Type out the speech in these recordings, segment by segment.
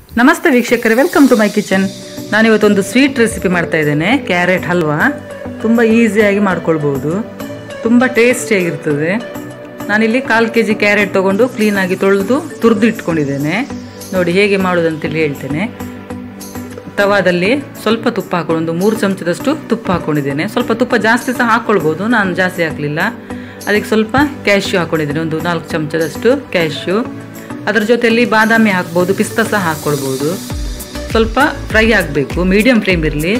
ನಮಸ್ತೆ ವೀಕ್ಷಕರೇ welcome to my kitchen ನಾನಿವತ್ತೊಂದು ಸ್ವೀಟ್ ರೆಸಿಪಿ ಮಾಡ್ತಾ ಇದ್ದೇನೆ ಕ್ಯಾರೆಟ್ ಹಲ್ವಾ ತುಂಬ ಈಸಿಯಾಗಿ ಮಾಡ್ಕೊಳ್ಬೋದು ತುಂಬ ಟೇಸ್ಟಿಯಾಗಿರ್ತದೆ ನಾನಿಲ್ಲಿ ಕಾಲು ಕೆ ಜಿ ಕ್ಯಾರೆಟ್ ತೊಗೊಂಡು ಕ್ಲೀನಾಗಿ ತೊಳೆದು ತುರಿದು ಇಟ್ಕೊಂಡಿದ್ದೇನೆ ನೋಡಿ ಹೇಗೆ ಮಾಡೋದಂತೇಳಿ ಹೇಳ್ತೇನೆ ತವಾದಲ್ಲಿ ಸ್ವಲ್ಪ ತುಪ್ಪ ಹಾಕೊಂಡು ಒಂದು ಮೂರು ಚಮಚದಷ್ಟು ತುಪ್ಪ ಹಾಕ್ಕೊಂಡಿದ್ದೇನೆ ಸ್ವಲ್ಪ ತುಪ್ಪ ಜಾಸ್ತಿ ಸಹ ಹಾಕ್ಕೊಳ್ಬೋದು ನಾನು ಜಾಸ್ತಿ ಹಾಕಲಿಲ್ಲ ಅದಕ್ಕೆ ಸ್ವಲ್ಪ ಕ್ಯಾಶ್ಯೂ ಹಾಕ್ಕೊಂಡಿದ್ದೇನೆ ಒಂದು ನಾಲ್ಕು ಚಮಚದಷ್ಟು ಕ್ಯಾಶ್ಯೂ ಅದರ ಜೊತೆಯಲ್ಲಿ ಬಾದಾಮಿ ಹಾಕ್ಬೋದು ಪಿಸ್ತಾ ಸಹ ಹಾಕ್ಕೊಳ್ಬೋದು ಸ್ವಲ್ಪ ಫ್ರೈ ಆಗಬೇಕು ಮೀಡಿಯಂ ಫ್ಲೇಮ್ ಇರಲಿ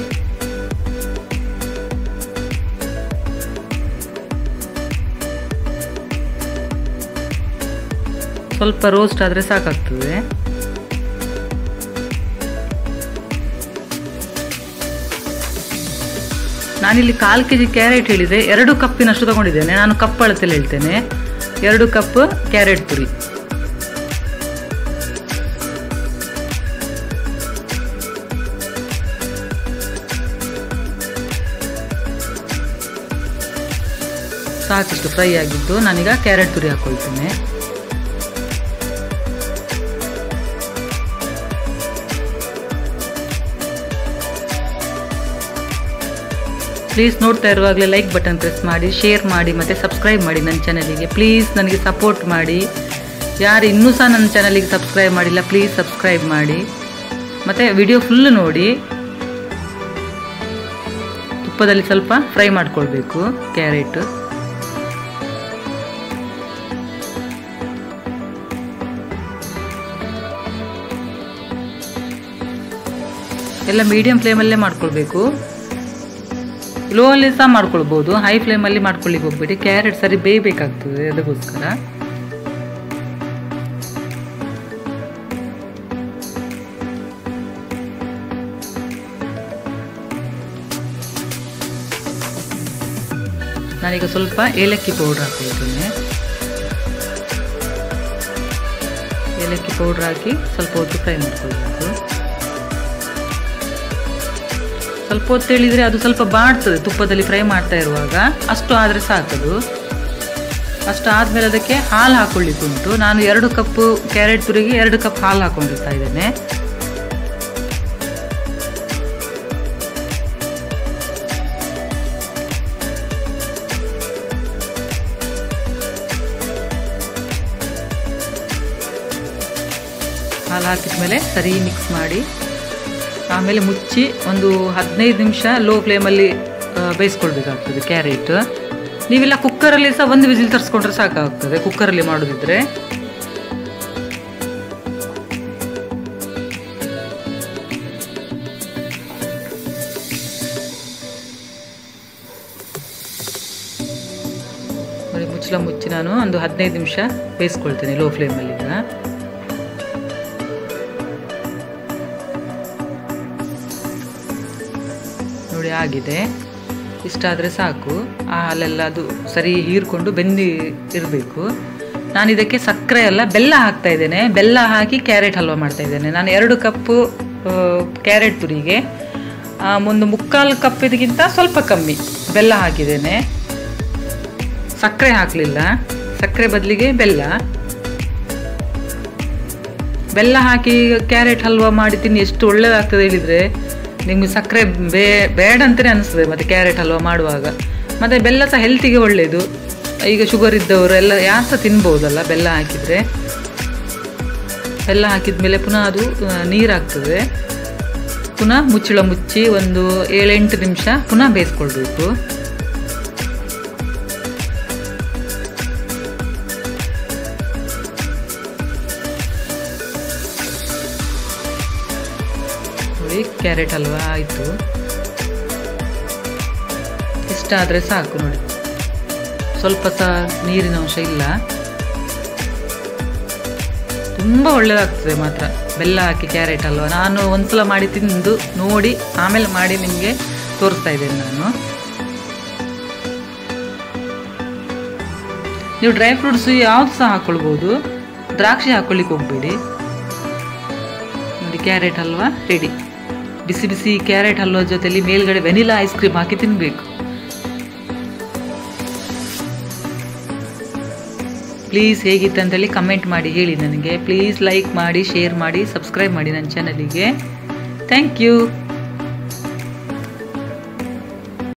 ಸ್ವಲ್ಪ ರೋಸ್ಟ್ ಆದರೆ ಸಾಕಾಗ್ತದೆ ನಾನಿಲ್ಲಿ ಕಾಲು ಕೆ ಜಿ ಕ್ಯಾರೆಟ್ ಹೇಳಿದೆ ಎರಡು ಕಪ್ಪಿನಷ್ಟು ತಗೊಂಡಿದ್ದೇನೆ ನಾನು ಕಪ್ ಅಳತೆಲ್ಲ ಹೇಳ್ತೇನೆ ಎರಡು ಕಪ್ ಕ್ಯಾರೆಟ್ ತುರಿ ಸಾಕಿಷ್ಟು ಫ್ರೈ ಆಗಿದ್ದು ನಾನೀಗ ಕ್ಯಾರೆಟ್ ತುರಿ ಹಾಕೊಳ್ತೇನೆ ಪ್ಲೀಸ್ ನೋಡ್ತಾ ಇರುವಾಗಲೇ ಲೈಕ್ ಬಟನ್ ಪ್ರೆಸ್ ಮಾಡಿ ಶೇರ್ ಮಾಡಿ ಮತ್ತು ಸಬ್ಸ್ಕ್ರೈಬ್ ಮಾಡಿ ನನ್ನ ಚಾನಲಿಗೆ ಪ್ಲೀಸ್ ನನಗೆ ಸಪೋರ್ಟ್ ಮಾಡಿ ಯಾರು ಇನ್ನೂ ಸಹ ನನ್ನ ಚಾನಲಿಗೆ ಸಬ್ಸ್ಕ್ರೈಬ್ ಮಾಡಿಲ್ಲ ಪ್ಲೀಸ್ ಸಬ್ಸ್ಕ್ರೈಬ್ ಮಾಡಿ ಮತ್ತು ವಿಡಿಯೋ ಫುಲ್ ನೋಡಿ ತುಪ್ಪದಲ್ಲಿ ಸ್ವಲ್ಪ ಫ್ರೈ ಮಾಡ್ಕೊಳ್ಬೇಕು ಕ್ಯಾರೆಟ್ ಎಲ್ಲ ಮೀಡಿಯಂ ಫ್ಲೇಮಲ್ಲೇ ಮಾಡ್ಕೊಳ್ಬೇಕು ಲೋ ಅಲ್ಲಿ ಸಹ ಮಾಡ್ಕೊಳ್ಬೋದು ಹೈ ಫ್ಲೇಮಲ್ಲಿ ಮಾಡ್ಕೊಳ್ಳಿಕ್ಕೆ ಹೋಗ್ಬೇಡಿ ಕ್ಯಾರೆಟ್ ಸರಿ ಬೇಯಬೇಕಾಗ್ತದೆ ಅದಕ್ಕೋಸ್ಕರ ನಾನೀಗ ಸ್ವಲ್ಪ ಏಲಕ್ಕಿ ಪೌಡ್ರ್ ಹಾಕೊಳ್ತೇನೆ ಏಲಕ್ಕಿ ಪೌಡ್ರ್ ಹಾಕಿ ಸ್ವಲ್ಪ ಹೊತ್ತು ಫ್ರೈ ಮಾಡ್ಕೊಳ್ಬೇಕು ಸ್ವಲ್ಪ ಹೊತ್ತು ಹೇಳಿದರೆ ಅದು ಸ್ವಲ್ಪ ಬಾಡ್ತದೆ ತುಪ್ಪದಲ್ಲಿ ಫ್ರೈ ಮಾಡ್ತಾ ಇರುವಾಗ ಅಷ್ಟು ಆದರೆ ಸಾಕದು ಅಷ್ಟು ಆದಮೇಲೆ ಅದಕ್ಕೆ ಹಾಲು ಹಾಕೊಳ್ಳಿಕ್ಕೆ ಉಂಟು ನಾನು ಎರಡು ಕಪ್ಪು ಕ್ಯಾರೆಟ್ ತುರಿಗೆ ಎರಡು ಕಪ್ ಹಾಲು ಹಾಕೊಂಡಿರ್ತಾ ಇದ್ದೇನೆ ಹಾಲು ಹಾಕಿದ ಮೇಲೆ ಸರಿ ಮಿಕ್ಸ್ ಮಾಡಿ ಆಮೇಲೆ ಮುಚ್ಚಿ ಒಂದು ಹದಿನೈದು ನಿಮಿಷ ಲೋ ಫ್ಲೇಮಲ್ಲಿ ಬೇಯಿಸ್ಕೊಳ್ಬೇಕಾಗ್ತದೆ ಕ್ಯಾರೆಟ್ ನೀವೆಲ್ಲ ಕುಕ್ಕರಲ್ಲಿ ಸಹ ಒಂದು ವಿಸಿಲ್ ತರಿಸ್ಕೊಂಡ್ರೆ ಸಾಕಾಗ್ತದೆ ಕುಕ್ಕರಲ್ಲಿ ಮಾಡೋದಿದ್ರೆ ನೋಡಿ ಮುಚ್ಚಲ ಮುಚ್ಚಿ ನಾನು ಒಂದು ಹದಿನೈದು ನಿಮಿಷ ಬೇಯಿಸ್ಕೊಳ್ತೇನೆ ಲೋ ಫ್ಲೇಮಲ್ಲಿ ಈಗ ನೋಡಿ ಆಗಿದೆ ಇಷ್ಟಾದರೆ ಸಾಕು ಆ ಹಾಲೆಲ್ಲ ಅದು ಸರಿ ಹೀರ್ಕೊಂಡು ಬೆಂದಿ ಇರಬೇಕು ನಾನು ಇದಕ್ಕೆ ಸಕ್ಕರೆ ಎಲ್ಲ ಬೆಲ್ಲ ಹಾಕ್ತಾ ಇದ್ದೇನೆ ಬೆಲ್ಲ ಹಾಕಿ ಕ್ಯಾರೆಟ್ ಹಲ್ವಾ ಮಾಡ್ತಾ ಇದ್ದೇನೆ ನಾನು ಎರಡು ಕಪ್ಪು ಕ್ಯಾರೆಟ್ ತುರಿಗೆ ಒಂದು ಮುಕ್ಕಾಲು ಕಪ್ ಇದಕ್ಕಿಂತ ಸ್ವಲ್ಪ ಕಮ್ಮಿ ಬೆಲ್ಲ ಹಾಕಿದ್ದೇನೆ ಸಕ್ಕರೆ ಹಾಕಲಿಲ್ಲ ಸಕ್ಕರೆ ಬದಲಿಗೆ ಬೆಲ್ಲ ಬೆಲ್ಲ ಹಾಕಿ ಕ್ಯಾರೆಟ್ ಹಲ್ವಾ ಮಾಡಿ ತಿನ್ನಿ ಎಷ್ಟು ಒಳ್ಳೇದಾಗ್ತದೆ ಹೇಳಿದರೆ ನಿಮಗೆ ಸಕ್ಕರೆ ಬೇ ಬೇಡ ಅಂತಲೇ ಅನಿಸ್ತದೆ ಮತ್ತು ಕ್ಯಾರೆಟ್ ಹಲ್ವಾ ಮಾಡುವಾಗ ಮತ್ತು ಬೆಲ್ಲ ಸಹ ಹೆಲ್ತಿಗೆ ಒಳ್ಳೆಯದು ಈಗ ಶುಗರ್ ಇದ್ದವರು ಎಲ್ಲ ಯಾರು ಸಹ ತಿನ್ಬೋದಲ್ಲ ಬೆಲ್ಲ ಹಾಕಿದರೆ ಬೆಲ್ಲ ಹಾಕಿದ ಮೇಲೆ ಪುನಃ ಅದು ನೀರಾಗ್ತದೆ ಪುನಃ ಮುಚ್ಚಳ ಮುಚ್ಚಿ ಒಂದು ಏಳೆಂಟು ನಿಮಿಷ ಪುನಃ ಬೇಯಿಸ್ಕೊಳ್ಬೇಕು ನೋಡಿ ಕ್ಯಾರೆಟ್ ಹಲ್ವಾ ಆಯಿತು ಇಷ್ಟಾದರೆ ಸಾಕು ನೋಡಿ ಸ್ವಲ್ಪ ಸಹ ನೀರಿನ ಅಂಶ ಇಲ್ಲ ತುಂಬ ಒಳ್ಳೆಯದಾಗ್ತದೆ ಮಾತ್ರ ಬೆಲ್ಲ ಹಾಕಿ ಕ್ಯಾರೆಟ್ ಹಲ್ವಾ ನಾನು ಒಂದ್ಸಲ ಮಾಡಿ ತಿಂದು ನೋಡಿ ಆಮೇಲೆ ಮಾಡಿ ನಿಮಗೆ ತೋರಿಸ್ತಾ ಇದ್ದೇನೆ ನಾನು ನೀವು ಡ್ರೈ ಫ್ರೂಟ್ಸ್ ಯಾವ್ದು ಸಹ ಹಾಕ್ಕೊಳ್ಬೋದು ದ್ರಾಕ್ಷಿ ಹಾಕ್ಕೊಳ್ಳಿಕ್ಕೆ ಹೋಗ್ಬೇಡಿ ನೋಡಿ ಕ್ಯಾರೆಟ್ ಹಲ್ವಾ ರೆಡಿ ಬಿಸಿ ಬಿಸಿ ಕ್ಯಾರೆಟ್ ಹಲ್ವಾ ಜೊತೆಲಿ ಮೇಲ್ಗಡೆ ವೆನಿಲಾ ಐಸ್ ಕ್ರೀಮ್ ಹಾಕಿ ತಿನ್ನಬೇಕು ಪ್ಲೀಸ್ ಹೇಗಿತ್ತು ಅಂತೇಳಿ ಕಮೆಂಟ್ ಮಾಡಿ ಹೇಳಿ ನನಗೆ ಪ್ಲೀಸ್ ಲೈಕ್ ಮಾಡಿ ಶೇರ್ ಮಾಡಿ ಸಬ್ಸ್ಕ್ರೈಬ್ ಮಾಡಿ ನನ್ನ ಚಾನಲಿಗೆ ಥ್ಯಾಂಕ್ ಯು